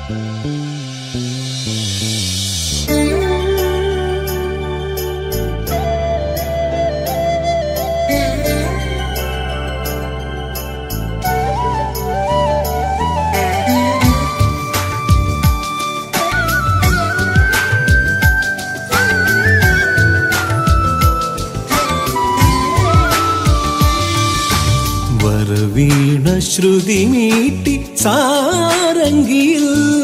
വരവീണ ശ്രുതി മീട്ടി സാരംഗിയിൽ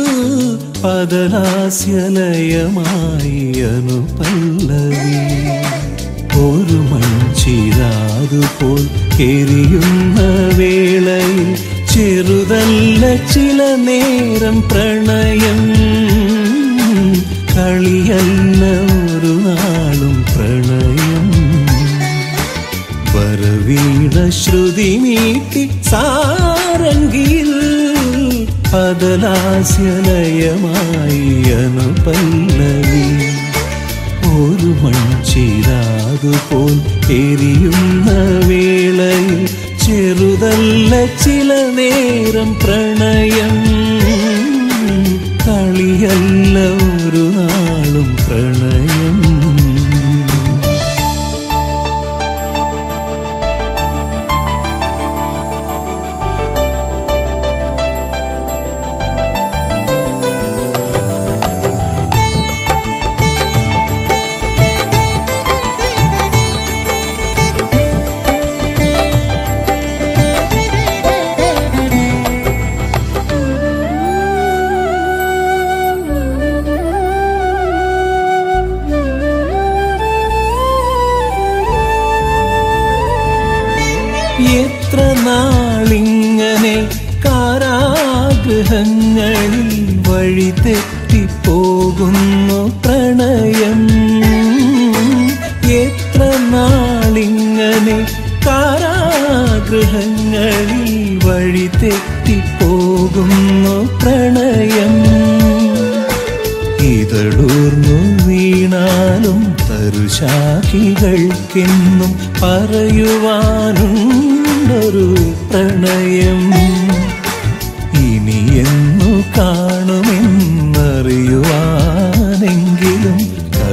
പദലാസ്യലയമായി അനുപല്ലവി ഒരു മൺചിരാതുപോൽ എരിയുന്ന വേളയിൽ ചെറുതല്ല ചില നേരം പ്രണയം കളിയല്ല ഒരു നാളും പ്രണയം വരവീണ ശ്രുതി മീട്ടി സാരംഗിയിൽ പദലാസ്യലയമായി അനുപല്ലവി ഒരു മൺചിരാതുപോൽ എരിയുന്ന വേളയിൽ ചെറുതല്ല ചില നേരം പ്രണയം കളിയല്ല ഒരു നാളും പ്രണയം എത്ര നാളിങ്ങനെ കാരാഗൃഹങ്ങളിൽ വഴി തെറ്റിപ്പോകുന്നു പ്രണയം എത്ര നാളിങ്ങനെ കാരാഗൃഹങ്ങളിൽ വഴി തെറ്റിപ്പോകുന്നു പ്രണയം ഇതളൂർന്നു വീണാലും തരുശാഖികൾക്കെന്നും പറയുവാനുണ്ടൊരു പ്രണയം ഇനിയെന്നു കാണുമെന്നറിയുവാനെങ്കിലും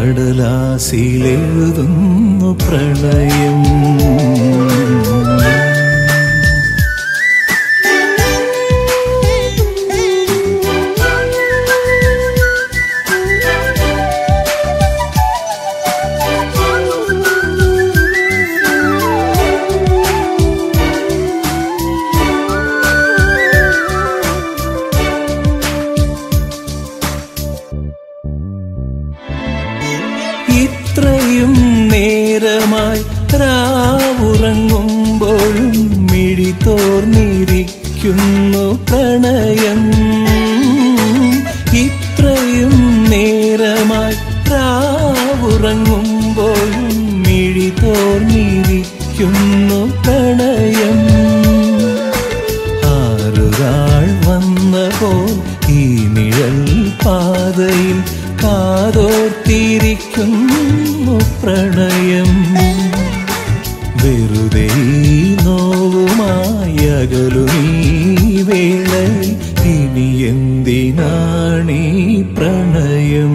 കടലാസിലെഴുതുന്നു പ്രണയം ഇത്രയും നേരമായി രാവുറങ്ങുമ്പോഴും മിഴി തോർന്നിരിക്കുന്നു പ്രണയം ഇത്രയും നേരമായി രാവുറങ്ങുമ്പോഴും മിഴി തോർന്നിരിക്കുന്നു പ്രണയം ആരൊരാൾ വന്ന പോൽ ഈ നിഴൽ പാതയിൽ കാതോർത്തിരിക്കുന്നു പ്രണയം വെറുതെ ഈ നോവുമായി അകലുമീ വേളയിൽ ഇനി എന്തിനാണീ പ്രണയം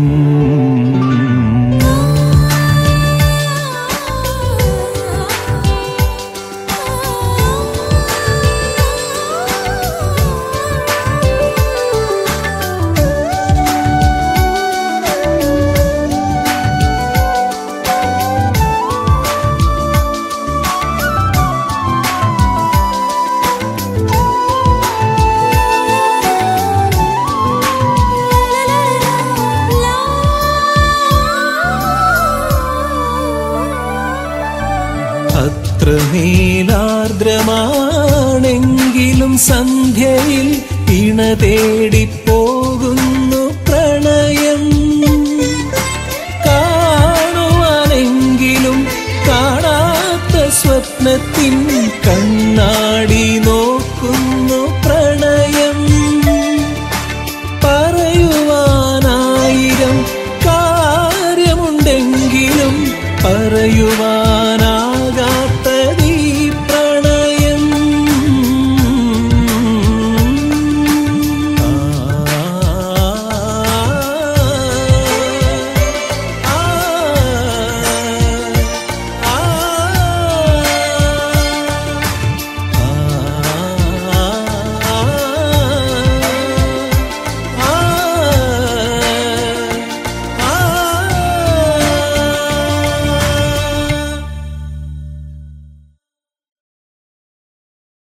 അത്ര നീലാർദ്രമാണെങ്കിലും സന്ധ്യയിൽ ഇണ തേടിപ്പോകുന്നു പ്രണയം കാണുവാനെങ്കിലും കാണാത്ത സ്വപ്നത്തിൻ കണ്ണാടി നോക്കുന്നു പ്രണയം പറയുവാനായിരം കാര്യമുണ്ടെങ്കിലും പറയുവാനാ